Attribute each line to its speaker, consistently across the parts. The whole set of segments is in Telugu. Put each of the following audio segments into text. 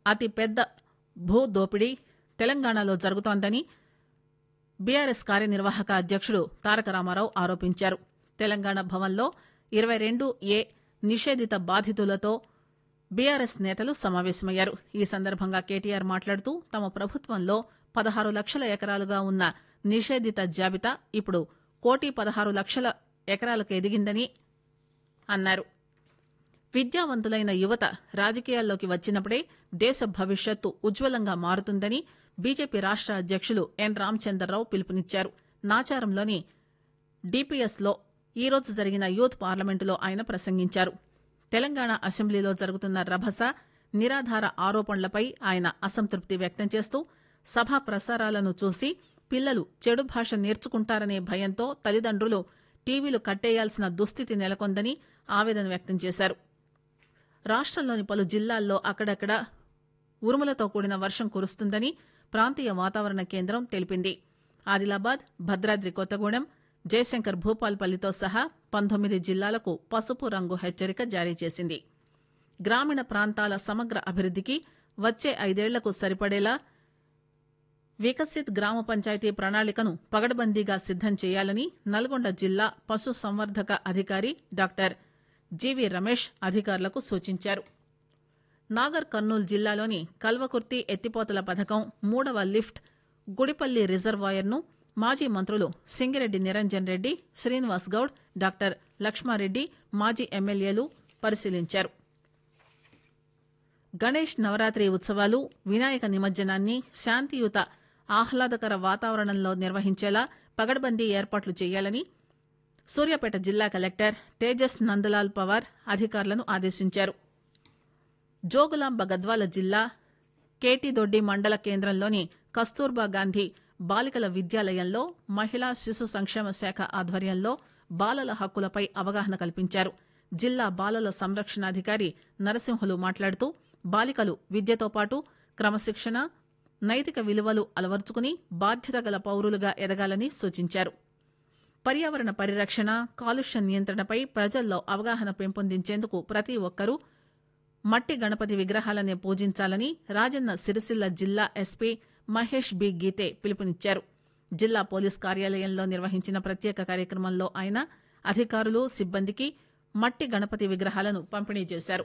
Speaker 1: అతి పెద్ద భూ దోపిడీ తెలంగాణలో జరుగుతోందని బీఆర్ఎస్ కార్యనిర్వాహక అధ్యక్షుడు తారక రామారావు ఆరోపించారు తెలంగాణ భవన్లో ఇరవై రెండు ఏ నిషేధిత బాధితులతో బీఆర్ఎస్ నేతలు సమావేశమయ్యారు ఈ సందర్భంగా కేటీఆర్ మాట్లాడుతూ తమ ప్రభుత్వంలో పదహారు లక్షల ఎకరాలుగా ఉన్న నిషేధిత జాబితా ఇప్పుడు కోటి పదహారు లక్షల ఎకరాలకు ఎదిగిందని అన్నారు విద్యావంతులైన యువత రాజకీయాల్లోకి వచ్చినప్పుడే దేశ భవిష్యత్తు ఉజ్వలంగా మారుతుందని బీజేపీ రాష్ట అధ్యక్షులు ఎన్ రామచంద్రరావు పిలుపునిచ్చారు నాచారంలోని డిపిఎస్ లో ఈరోజు జరిగిన యూత్ పార్లమెంటులో ఆయన ప్రసంగించారు తెలంగాణ అసెంబ్లీలో జరుగుతున్న రభస నిరాధార ఆరోపణలపై ఆయన అసంతృప్తి వ్యక్తం చేస్తూ సభా ప్రసారాలను చూసి పిల్లలు చెడు భాష నేర్చుకుంటారనే భయంతో తల్లిదండ్రులు టీవీలు కట్టేయాల్సిన దుస్థితి నెలకొందని ఆవేదన వ్యక్తం చేశారు రాష్టంలోని పలు జిల్లాల్లో అక్కడక్కడ ఉరుములతో కూడిన వర్షం కురుస్తుందని ప్రాంతీయ వాతావరణ కేంద్రం తెలిపింది ఆదిలాబాద్ భద్రాద్రి కొత్తగూడెం జయశంకర్ భూపాల్పల్లితో సహా పంతొమ్మిది జిల్లాలకు పసుపు రంగు హెచ్చరిక జారీ చేసింది గ్రామీణ ప్రాంతాల సమగ్ర అభివృద్దికి వచ్చే ఐదేళ్లకు సరిపడేలా వికసిత్ గ్రామ పంచాయతీ ప్రణాళికను పగడ్బందీగా సిద్దం చేయాలని నల్గొండ జిల్లా పశు సంవర్ధక అధికారి డాక్టర్ జీవి రమేష్ అధికారులకు సూచించారు నాగర్ కర్నూలు జిల్లాలోని కల్వకుర్తి ఎత్తిపోతల పథకం మూడవ లిఫ్ట్ గుడిపల్లి రిజర్వాయర్ను మాజీ మంత్రులు సింగిరెడ్డి నిరంజన్ రెడ్డి శ్రీనివాస్ గౌడ్ డాక్టర్ లక్ష్మారెడ్డి మాజీ ఎమ్మెల్యేలు పరిశీలించారు గణేష్ నవరాత్రి ఉత్సవాలు వినాయక నిమజ్జనాన్ని శాంతియుత ఆహ్లాదకర వాతావరణంలో నిర్వహించేలా పగడ్బందీ ఏర్పాట్లు చేయాలని సూర్యాపేట జిల్లా కలెక్టర్ తేజస్ నందలాల్ పవార్ అధికారులను ఆదేశించారు జోగులాంబ గద్వాల జిల్లా కేటీదొడ్డి మండల కేంద్రంలోని కస్తూర్బా గాంధీ బాలికల విద్యాలయంలో మహిళా శిశు సంక్షేమ శాఖ ఆధ్వర్యంలో బాలల హక్కులపై అవగాహన కల్పించారు జిల్లా బాలల సంరక్షణాధికారి నరసింహులు మాట్లాడుతూ బాలికలు విద్యతో పాటు క్రమశిక్షణ నైతిక విలువలు అలవర్చుకుని బాధ్యత గల పౌరులుగా ఎదగాలని సూచించారు పర్యావరణ పరిరక్షణ కాలుష్య నియంత్రణపై ప్రజల్లో అవగాహన పెంపొందించేందుకు ప్రతి ఒక్కరూ మట్టి గణపతి విగ్రహాలనే పూజించాలని రాజన్న సిరిసిల్ల జిల్లా ఎస్పీ మహేష్ బి గీతే పిలుపునిచ్చారు జిల్లా పోలీస్ కార్యాలయంలో నిర్వహించిన ప్రత్యేక కార్యక్రమంలో ఆయన అధికారులు సిబ్బందికి మట్టి గణపతి విగ్రహాలను పంపిణీ చేశారు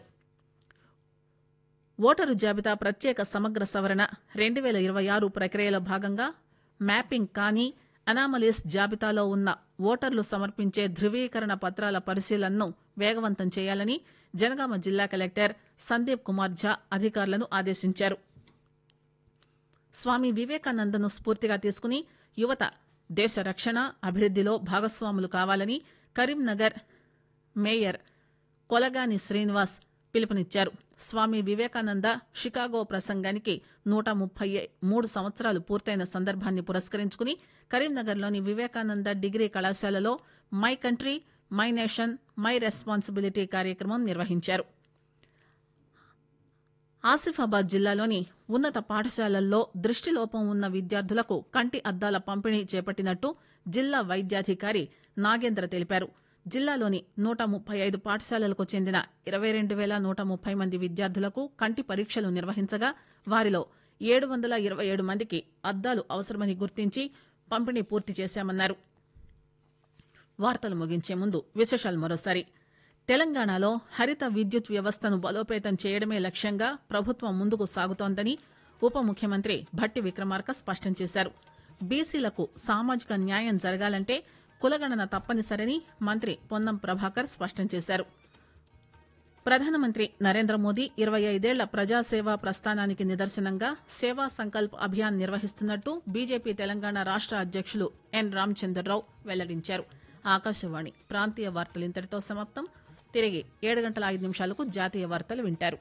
Speaker 1: ఓటరు జాబితా ప్రత్యేక సమగ్ర సవరణ రెండు వేల ఇరవై ఆరు ప్రక్రియలో భాగంగా మ్యాపింగ్ కానీ అనామలీస్ జాబితాలో ఉన్న ఓటర్లు సమర్పించే ధృవీకరణ పత్రాల పరిశీలనను వేగవంతం చేయాలని జనగామ జిల్లా కలెక్టర్ సందీప్ కుమార్ ఝా అధికారులను ఆదేశించారు స్వామి వివేకానందను స్ఫూర్తిగా తీసుకుని యువత దేశ రక్షణ అభివృద్దిలో భాగస్వాములు కావాలని కరీంనగర్ మేయర్ కొలగాని శ్రీనివాస్ పిలుపునిచ్చారు స్వామి వివేకానంద షికాగో ప్రసంగానికి నూట ముప్పై మూడు సంవత్సరాలు పూర్తయిన సందర్భాన్ని పురస్కరించుకుని కరీంనగర్లోని వివేకానంద డిగ్రీ కళాశాలలో my country my nation my responsibility కార్యక్రమం నిర్వహించారు ఆసిఫాబాద్ జిల్లాలోని ఉన్నత పాఠశాలల్లో దృష్టిలోపం ఉన్న విద్యార్థులకు కంటి అద్దాల పంపిణీ చేపట్టినట్టు జిల్లా వైద్యాధికారి నాగేంద్ర తెలిపారు జిల్లాలోని నూట ముప్పై ఐదు పాఠశాలలకు చెందిన ఇరవై రెండు వేల నూట ముప్పై మంది విద్యార్థులకు కంటి పరీక్షలు నిర్వహించగా వారిలో ఏడు వందల ఇరవై ఏడు మందికి అద్దాలు అవసరమని గుర్తించి పంపిణీ పూర్తి చేశామన్నారు వార్తలు ముగించే ముందు విశేషాలు మరోసారి తెలంగాణలో హరిత విద్యుత్ వ్యవస్థను బలోపేతం చేయడమే లక్ష్యంగా ప్రభుత్వం ముందుకు సాగుతోందని ఉప ముఖ్యమంత్రి భట్టి విక్రమార్క స్పష్టం చేశారు బీసీలకు సామాజిక న్యాయం జరగాలంటే కులగణన తప్పనిసరని మంత్రి పొన్నం ప్రభాకర్ స్పష్టం చేశారు ప్రధానమంత్రి నరేంద్ర మోదీ ఇరవై ఐదేళ్ల ప్రజాసేవా ప్రస్థానానికి నిదర్శనంగా సేవా సంకల్ప్ అభియాన్ నిర్వహిస్తున్నట్టు బీజేపీ తెలంగాణ రాష్ట అధ్యక్షులు ఎన్ రామచంద్రరావు వెల్లడించారు ఆకాశవాణి ప్రాంతీయ వార్తలు ఇంతటితో సమాప్తం తిరిగి ఏడు గంటల ఐదు నిమిషాలకు జాతీయ వార్తలు వింటారు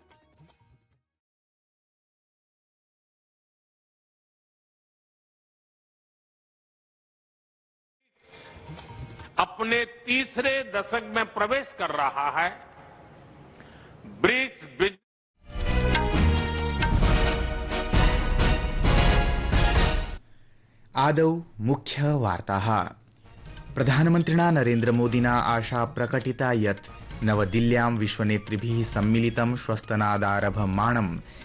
Speaker 2: अपने तीसरे दशक में प्रवेश कर रहा है ब्रिक्स बिजनेस
Speaker 3: आदौ मुख्यवार्ताः प्रधानमन्त्रिणा नरेन्द्रमोदिना आशा प्रकटिता यत् नवदिल्ल्यां विश्वनेतृभिः सम्मिलितं श्वस्तनादारभमाणं